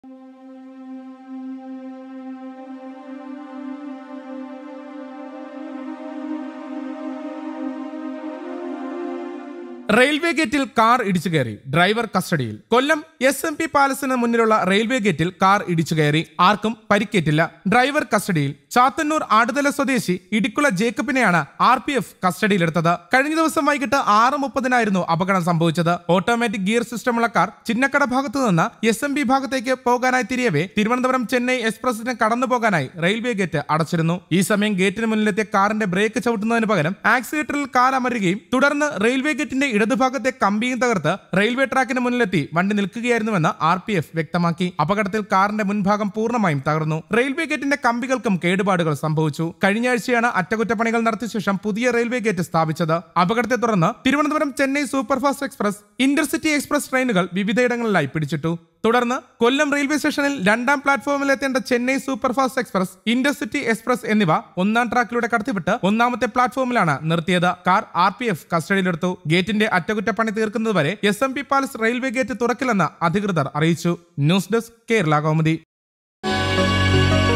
railway ഗേറ്റിൽ car ഇടിച്ചു കയറി ഡ്രൈവർ കസ്റ്റഡിയിൽ കൊല്ലം എസ് എം പി പാലസിന് മുന്നിലുള്ള റെയിൽവേ ഗേറ്റിൽ കാർ ഇടിച്ചു കയറി ആർക്കും പരിക്കേറ്റില്ല ഡ്രൈവർ കസ്റ്റഡിയിൽ ചാത്തന്നൂർ ആടുതല സ്വദേശി ഇടിക്കുള ജേക്കബിനെയാണ് ആർ പി എഫ് കസ്റ്റഡിയിലെടുത്തത് കഴിഞ്ഞ ദിവസം വൈകിട്ട് ആറ് മുപ്പതിനായിരുന്നു അപകടം സംഭവിച്ചത് ഓട്ടോമാറ്റിക് ഗിയർ സിസ്റ്റമുള്ള കാർ ചിന്നക്കട ഭാഗത്തു നിന്ന് എസ് എം ബി ഭാഗത്തേക്ക് പോകാനായി തിരിയവേ തിരുവനന്തപുരം ചെന്നൈ എക്സ്പ്രസിന് കടന്നു പോകാനായി റെയിൽവേ ഗേറ്റ് അടച്ചിരുന്നു ഈ സമയം ഗേറ്റിന് മുന്നിലെത്തിയ കാറിന്റെ ബ്രേക്ക് ചവിട്ടുന്നതിന് പകരം ആക്സിലേറ്ററിൽ കാർ അമരുകയും തുടർന്ന് റെയിൽവേ ഗേറ്റിന്റെ ഇടതുഭാഗത്തെ കമ്പിയും തകർത്ത് റെയിൽവേ ട്രാക്കിന് മുന്നിലെത്തി വണ്ടി നിൽക്കുകയായിരുന്നുവെന്ന് ആർ പി എഫ് വ്യക്തമാക്കി അപകടത്തിൽ കാറിന്റെ മുൻഭാഗം പൂർണ്ണമായും തകർന്നു റെയിൽവേ ഗേറ്റിന്റെ കമ്പികൾക്കും കേടുപാടുകൾ സംഭവിച്ചു കഴിഞ്ഞ ആഴ്ചയാണ് അറ്റകുറ്റപ്പണികൾ നടത്തിയ ശേഷം പുതിയ റെയിൽവേ ഗേറ്റ് സ്ഥാപിച്ചത് അപകടത്തെ തുടർന്ന് Thiruvananthapuram Chennai superfast express intercity express ട്രെയിനുകൾ വിവിധയിടങ്ങളിലായി പിടിച്ചിട്ടു തുടർന്ന് കൊല്ലം റെയിൽവേ സ്റ്റേഷനിൽ രണ്ടാം പ്ലാറ്റ്ഫോമിൽ എത്തേണ്ട Chennai superfast express intercity express എന്നിവ ഒന്നാം ട്രാക്കിലൂടെ കടത്തിവിട്ട് ഒന്നാമത്തെ പ്ലാറ്റ്ഫോമിലാണ് നിർത്തിയത് കാർ ആർ പി എഫ് കസ്റ്റഡിയിലെടുത്തു ഗേറ്റിന്റെ അറ്റകുറ്റപ്പണി തീർക്കുന്നതുവരെ S M P palace railway gate തുറക്കില്ലെന്ന് അധികൃതർ അറിയിച്ചു ന്യൂസ് ഡെസ്ക് കേരള കൗമുദി